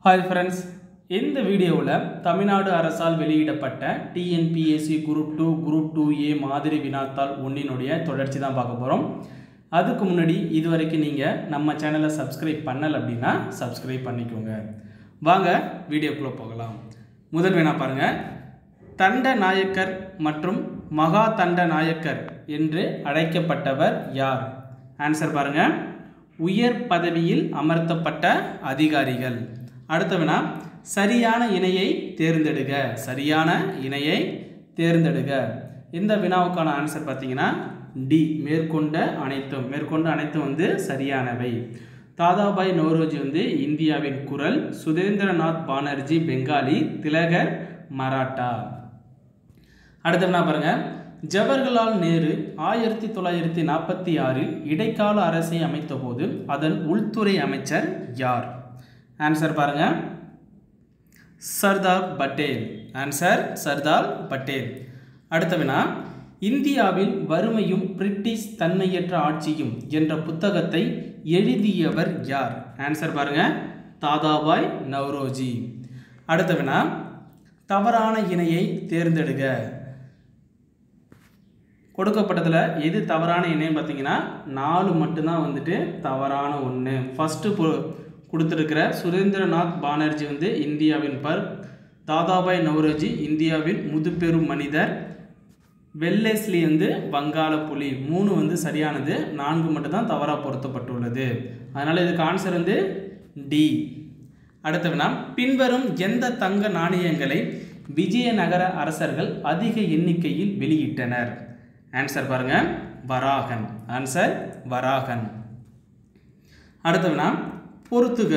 hi friends இந்த வீடியோவில் தமிழ்நாடு அரசால் வெளியிடப்பட்ட TNPSC group two group two A மாதிரி வினாத்தாள் ஒன்றினுடைய தொடர்ச்சி தான் பார்க்க போகிறோம் அதுக்கு முன்னாடி இது வரைக்கும் நீங்கள் நம்ம சேனலை சப்ஸ்கிரைப் பண்ணலை அப்படின்னா சப்ஸ்கிரைப் பண்ணிக்கோங்க வாங்க வீடியோக்குள்ளே போகலாம் முதல் வினா பாருங்கள் தண்ட நாயக்கர் மற்றும் மகா தண்ட நாயக்கர் என்று அழைக்கப்பட்டவர் யார் ஆன்சர் பாருங்கள் உயர் பதவியில் அமர்த்தப்பட்ட அதிகாரிகள் அடுத்த வினா சரியான இணையை தேர்ந்தெடுக சரியான இணையை தேர்ந்தெடுக இந்த வினாவுக்கான ஆன்சர் பார்த்தீங்கன்னா டி மேற்கொண்ட அனைத்தும் மேற்கொண்ட அனைத்தும் வந்து சரியானவை தாதாபாய் நவ்ரோஜி வந்து இந்தியாவின் குரல் சுதேந்திரநாத் பானர்ஜி பெங்காலி திலகர் மராட்டா அடுத்த வினா பாருங்க ஜவஹர்லால் நேரு ஆயிரத்தி தொள்ளாயிரத்தி நாற்பத்தி ஆறில் இடைக்கால அரசை அமைத்தபோது அதன் உள்துறை அமைச்சர் யார் ஆன்சர் பாருங்க சர்தார் பட்டேல் ஆன்சர் சர்தார் பட்டேல் அடுத்த வினா இந்தியாவில் வறுமையும் பிரிட்டிஷ் தன்மையற்ற ஆட்சியும் என்ற புத்தகத்தை எழுதியவர் யார் ஆன்சர் பாருங்க தாதாபாய் நவ்ரோஜி அடுத்த வினா தவறான இணையை தேர்ந்தெடுக கொடுக்கப்பட்டதில் எது தவறான இணைன்னு பார்த்தீங்கன்னா நாலு மட்டும்தான் வந்துட்டு தவறான ஒன்று ஃபஸ்ட்டு பொ கொடுத்துருக்கிற சுரேந்திரநாத் பானர்ஜி வந்து இந்தியாவின் பர் தாதாபாய் நவ்ரோஜி இந்தியாவின் முதுபெரும் மனிதர் வெள்ளேஸ்லி வந்து வங்காள புலி மூணு வந்து சரியானது நான்கு மட்டும்தான் தவறாக பொருத்தப்பட்டுள்ளது அதனால் இதுக்கு ஆன்சர் வந்து டி அடுத்த வினா பின்வரும் எந்த தங்க நாணயங்களை விஜயநகர அரசர்கள் அதிக எண்ணிக்கையில் வெளியிட்டனர் ஆன்சர் பாருங்க வராகன் ஆன்சர் வராகன் அடுத்த வினா பொறுத்துக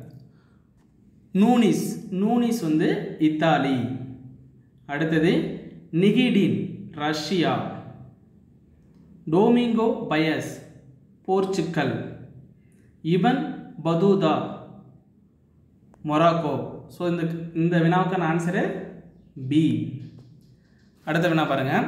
நூனிஸ் நூனிஸ் வந்து இத்தாலி அடுத்தது Nikitin Russia Domingo Paes Portugal Ibn Battuta Morocco so இந்த இந்த வினாவுக்கான ஆன்சரு பி அடுத்த வினா பாருங்கள்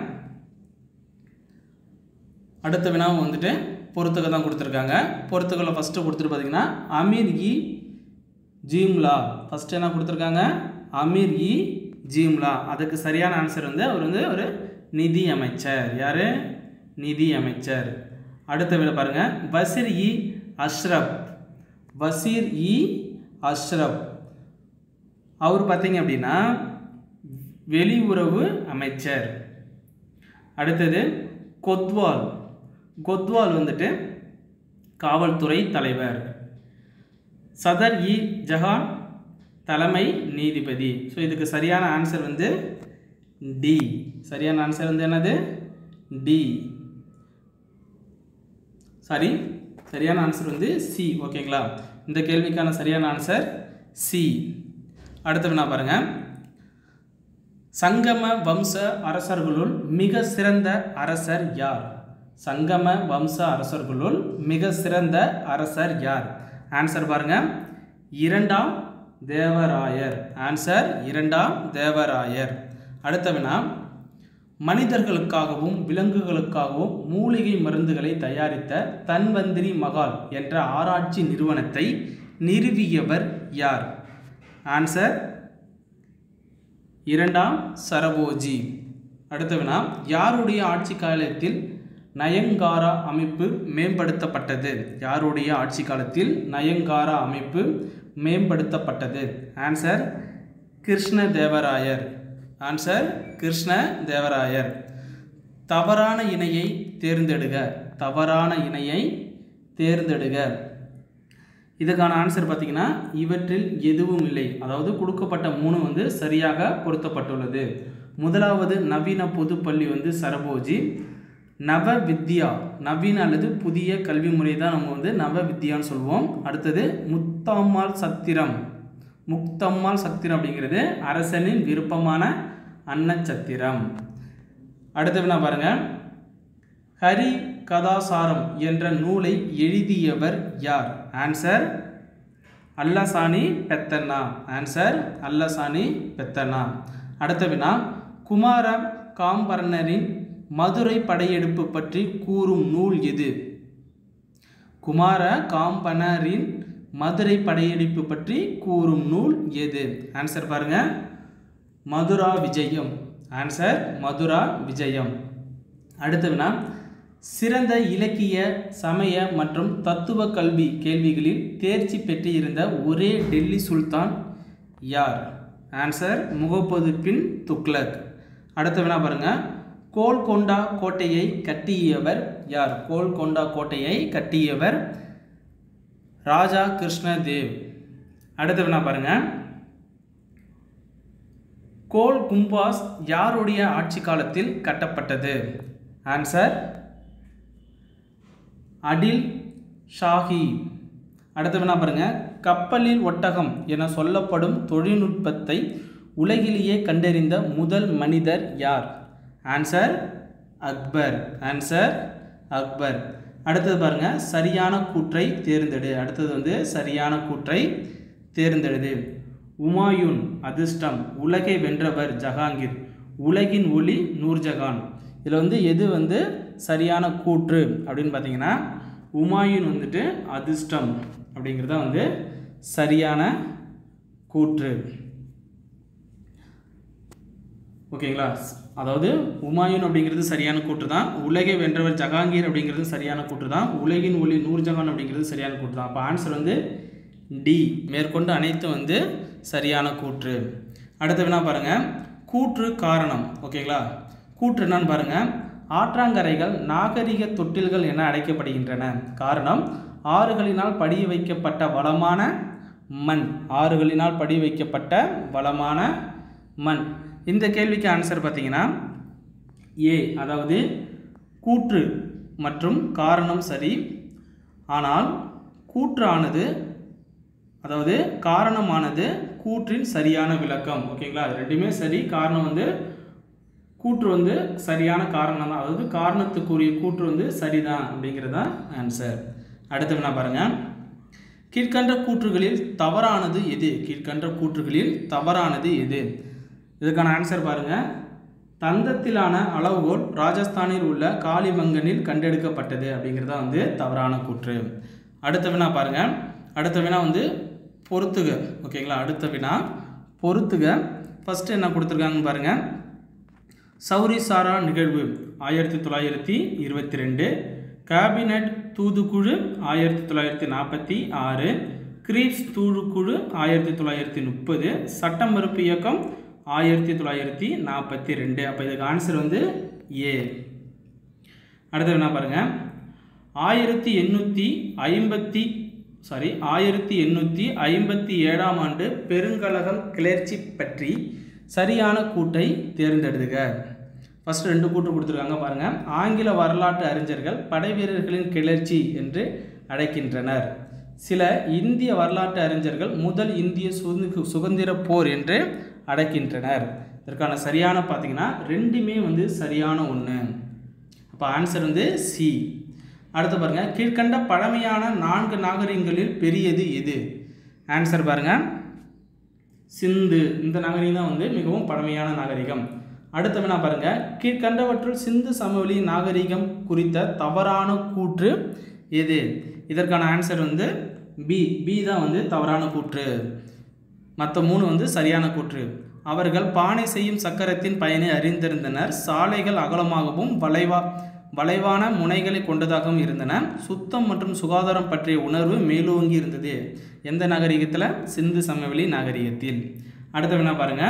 அடுத்த வினாவும் வந்துட்டு பொறுத்துக்க தான் கொடுத்துருக்காங்க பொறுத்துக்களை ஃபஸ்ட்டு கொடுத்துட்டு பார்த்தீங்கன்னா அமீர் இ ஜீம்லா ஃபஸ்ட்டு என்ன கொடுத்துருக்காங்க அமீர் இ ஜீம்லா அதுக்கு சரியான ஆன்சர் வந்து அவர் வந்து ஒரு நிதி அமைச்சர் யார் நிதி அமைச்சர் அடுத்த விட பாருங்கள் பசீர் இ அஷ்ரப் பசீர் இ அஷ்ரப் அவர் பார்த்தீங்க அப்படின்னா வெளியுறவு அமைச்சர் அடுத்தது கொத்வால் கொத்வால் வந்துட்டு காவல்துறை தலைவர் சதர் இ ஜஹான் தலைமை நீதிபதி ஸோ இதுக்கு சரியான ஆன்சர் வந்து டி சரியான ஆன்சர் வந்து என்னது டி சாரி சரியான ஆன்சர் வந்து சி ஓகேங்களா இந்த கேள்விக்கான சரியான ஆன்சர் சி அடுத்த வினா பாருங்க சங்கம வம்ச அரசர்களுள் மிக சிறந்த அரசர் யார் சங்கம வம்ச அரசர்களுள் மிக சிறந்த அரசர் யார் ஆன்சர் பாருங்க இரண்டாம் தேவராயர் ஆன்சர் இரண்டாம் தேவராயர் அடுத்த வினா மனிதர்களுக்காகவும் விலங்குகளுக்காகவும் மூலிகை மருந்துகளை தயாரித்த தன்வந்திரி மகால் என்ற ஆராய்ச்சி நிறுவனத்தை நிறுவியவர் யார் ஆன்சர் இரண்டாம் சரபோஜி அடுத்த வினா யாருடைய ஆட்சி காலத்தில் நயங்காரா அமைப்பு மேம்படுத்தப்பட்டது யாருடைய ஆட்சி காலத்தில் நயங்காரா அமைப்பு மேம்படுத்தப்பட்டது ஆன்சர் கிருஷ்ண தேவராயர் ஆன்சர் கிருஷ்ண தேவராயர் தவறான இணையை தேர்ந்தெடுக தவறான இணையை தேர்ந்தெடுக இதுக்கான ஆன்சர் பார்த்தீங்கன்னா இவற்றில் எதுவும் இல்லை அதாவது கொடுக்கப்பட்ட மூணு வந்து சரியாக பொருத்தப்பட்டுள்ளது முதலாவது நவீன பொதுப்பள்ளி வந்து சரபோஜி நவ வித்யா நவீன அல்லது புதிய கல்வி முறை தான் நம்ம வந்து நவ வித்யான்னு சொல்லுவோம் அடுத்தது முத்தம்மாள் சத்திரம் முக்தம்மாள் சத்திரம் அப்படிங்கிறது அரசனின் விருப்பமான அன்னச்சத்திரம் அடுத்த வினா பாருங்க ஹரி கதாசாரம் என்ற நூலை எழுதியவர் யார் ஆன்சர் அல்லசானி பெத்தண்ணா ஆன்சர் அல்லசானி பெத்தண்ணா அடுத்த வினா குமார காம்பர்ணரின் மதுரை படையெடுப்பு பற்றி கூறும் நூல் எது குமார காம்பனரின் மதுரை படையெடுப்பு பற்றி கூறும் நூல் எது ஆன்சர் பாருங்க மதுரா விஜயம் ஆன்சர் மதுரா விஜயம் அடுத்த வினா சிறந்த இலக்கிய சமய மற்றும் தத்துவ கல்வி கேள்விகளில் தேர்ச்சி பெற்றிருந்த ஒரே டெல்லி சுல்தான் யார் ஆன்சர் முகப்பது பின் துக்ளக் அடுத்த வினா பாருங்க கோல்கொண்டா கோட்டையை கட்டியவர் யார் கோல்கொண்டா கோட்டையை கட்டியவர் ராஜா கிருஷ்ணதேவ் அடுத்த வினா பாருங்க கோல் கும்பாஸ் யாருடைய ஆட்சி காலத்தில் கட்டப்பட்டது ஆன்சர் அடில் ஷாஹி அடுத்த வினா பாருங்க கப்பலில் ஒட்டகம் என சொல்லப்படும் தொழில்நுட்பத்தை உலகிலேயே கண்டறிந்த முதல் மனிதர் யார் ஆன்சர் அக்பர் ஆன்சர் அக்பர் அடுத்தது பாருங்க சரியான கூற்றை தேர்ந்தெடு அடுத்தது வந்து சரியான கூற்றை தேர்ந்தெடுது உமாயூன் அதிர்ஷ்டம் உலகை வென்றவர் ஜஹாங்கீர் உலகின் ஒளி நூர்ஜஹான் இதில் வந்து எது வந்து சரியான கூற்று அப்படின்னு பார்த்தீங்கன்னா உமாயூன் வந்துட்டு அதிர்ஷ்டம் அப்படிங்கிறது வந்து சரியான கூற்று ஓகேங்களா அதாவது உமாயூன் அப்படிங்கிறது சரியான கூற்று தான் உலகை வென்றவர் ஜஹாங்கீர் அப்படிங்கிறது சரியான கூற்று தான் உலகின் ஒளி நூர்ஜஹான் அப்படிங்கிறது சரியான கூற்று தான் அப்போ ஆன்சர் வந்து டி மேற்கொண்டு அனைத்தும் வந்து சரியான கூற்று அடுத்த வினா பாருங்க கூற்று காரணம் ஓகேங்களா கூற்று என்னன்னு பாருங்க ஆற்றாங்கரைகள் நாகரிக தொட்டில்கள் என அழைக்கப்படுகின்றன காரணம் ஆறுகளினால் படிய வைக்கப்பட்ட வளமான மண் ஆறுகளினால் படி வைக்கப்பட்ட வளமான மண் இந்த கேள்விக்கு ஆன்சர் பார்த்தீங்கன்னா ஏ அதாவது கூற்று மற்றும் காரணம் சரி ஆனால் கூற்றானது அதாவது காரணமானது கூற்றின் சரியான விளக்கம் ஓகேங்களா அது ரெண்டுமே சரி காரணம் வந்து கூற்று வந்து சரியான காரணம் தான் அதாவது காரணத்துக்குரிய கூற்று வந்து சரிதான் அப்படிங்கிறது தான் ஆன்சர் அடுத்த வினா பாருங்க கீழ்கண்ட கூற்றுகளில் தவறானது எது கீழ்கண்ட கூற்றுகளில் தவறானது எது இதுக்கான ஆன்சர் பாருங்க தந்தத்திலான அளவுகோல் ராஜஸ்தானில் உள்ள காளிமங்கனில் கண்டெடுக்கப்பட்டது அப்படிங்கிறது தான் வந்து தவறான கூற்று அடுத்த வினா பாருங்க அடுத்த வினா வந்து பொறுத்துக ஓகேங்களா அடுத்த வினா பொறுத்துக ஃபஸ்ட்டு என்ன கொடுத்துருக்காங்கன்னு பாருங்க சௌரி சாரா நிகழ்வு ஆயிரத்தி தொள்ளாயிரத்தி இருபத்தி ரெண்டு கேபினட் தூதுக்குழு ஆயிரத்தி தொள்ளாயிரத்தி நாற்பத்தி ஆறு கிரீப்ஸ் தூதுக்குழு ஆயிரத்தி தொள்ளாயிரத்தி முப்பது சட்டம் மறுப்பு இயக்கம் ஆயிரத்தி தொள்ளாயிரத்தி நாற்பத்தி ரெண்டு அப்போ இதுக்கு ஆன்சர் வந்து ஏ அடுத்தது என்ன பாருங்க ஆயிரத்தி எண்ணூற்றி ஐம்பத்தி சாரி ஆயிரத்தி எண்ணூற்றி ஐம்பத்தி ஏழாம் ஆண்டு பெருங்கழகம் கிளர்ச்சி பற்றி சரியான கூட்டை தேர்ந்தெடுத்துக ஃபர்ஸ்ட் ரெண்டு கூட்டு கொடுத்துருக்காங்க பாருங்க ஆங்கில வரலாற்று அறிஞர்கள் படை வீரர்களின் கிளர்ச்சி என்று அழைக்கின்றனர் சில இந்திய வரலாற்று அறிஞர்கள் முதல் இந்திய சுதந்திர சுதந்திர போர் என்று அழைக்கின்றனர் இதற்கான சரியான பார்த்தீங்கன்னா ரெண்டுமே வந்து சரியான ஒன்று அப்போ ஆன்சர் வந்து சி அடுத்து பாருங்க கீழ்கண்ட பழமையான நான்கு நாகரிகங்களில் பெரியது எது ஆன்சர் பாருங்க சிந்து இந்த நாகரிகம் தான் வந்து மிகவும் பழமையான நாகரிகம் அடுத்த வினா பாருங்க கீழ்கண்டவற்றுள் சிந்து சமவெளி நாகரிகம் குறித்த தவறான கூற்று எது இதற்கான ஆன்சர் வந்து பி பி தான் வந்து தவறான கூற்று மற்ற மூணு வந்து சரியான கூற்று அவர்கள் பானை செய்யும் சக்கரத்தின் பயனை அறிந்திருந்தனர் சாலைகள் அகலமாகவும் வளைவா வளைவான முனைகளை கொண்டதாகவும் இருந்தன சுத்தம் மற்றும் சுகாதாரம் பற்றிய உணர்வு மேலோங்கி இருந்தது எந்த நாகரிகத்தில் சிந்து சமவெளி நாகரிகத்தில் அடுத்த வினா பாருங்க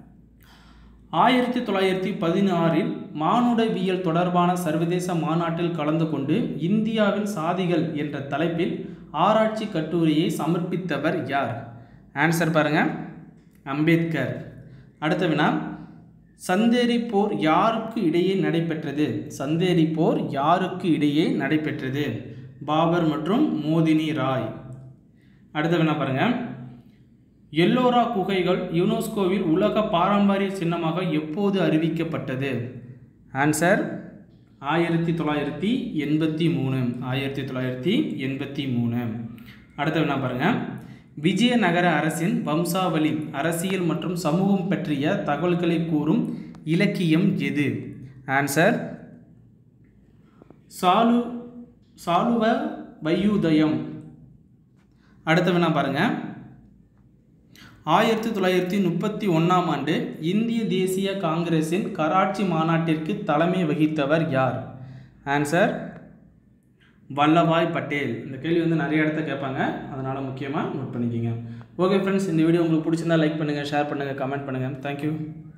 ஆயிரத்தி தொள்ளாயிரத்தி பதினாறில் மானுடவியல் தொடர்பான சர்வதேச மாநாட்டில் கலந்து கொண்டு இந்தியாவின் சாதிகள் என்ற தலைப்பில் ஆராய்ச்சி கட்டுரையை சமர்ப்பித்தவர் யார் ஆன்சர் பாருங்க அம்பேத்கர் அடுத்த வினா சந்தேரி போர் யாருக்கு இடையே நடைபெற்றது சந்தேரி போர் யாருக்கு இடையே நடைபெற்றது பாபர் மற்றும் மோதினி ராய் அடுத்த வினா பாருங்க எல்லோரா குகைகள் யுனெஸ்கோவில் உலக பாரம்பரிய சின்னமாக எப்போது அறிவிக்கப்பட்டது ஆன்சர் ஆயிரத்தி தொள்ளாயிரத்தி எண்பத்தி மூணு ஆயிரத்தி தொள்ளாயிரத்தி எண்பத்தி மூணு அடுத்த வினா பாருங்க விஜயநகர அரசின் வம்சாவளி அரசியல் மற்றும் சமூகம் பற்றிய தகவல்களை கூறும் இலக்கியம் எது ஆன்சர் சாலு சாலுவ வையுதயம் அடுத்த வினா பாருங்கள் ஆயிரத்தி தொள்ளாயிரத்தி முப்பத்தி ஒன்றாம் ஆண்டு இந்திய தேசிய காங்கிரஸின் கராச்சி மாநாட்டிற்கு தலைமை வகித்தவர் யார் ஆன்சர் வல்லபாய் பட்டேல் இந்த கேள்வி வந்து நிறைய இடத்த கேட்பாங்க அதனால் முக்கியமாக நோட் பண்ணிக்கிங்க ஓகே ஃப்ரெண்ட்ஸ் இந்த வீடியோ உங்களுக்கு பிடிச்சிருந்தா லைக் பண்ணுங்கள் ஷேர் பண்ணுங்கள் கமெண்ட் பண்ணுங்கள் தேங்க்யூ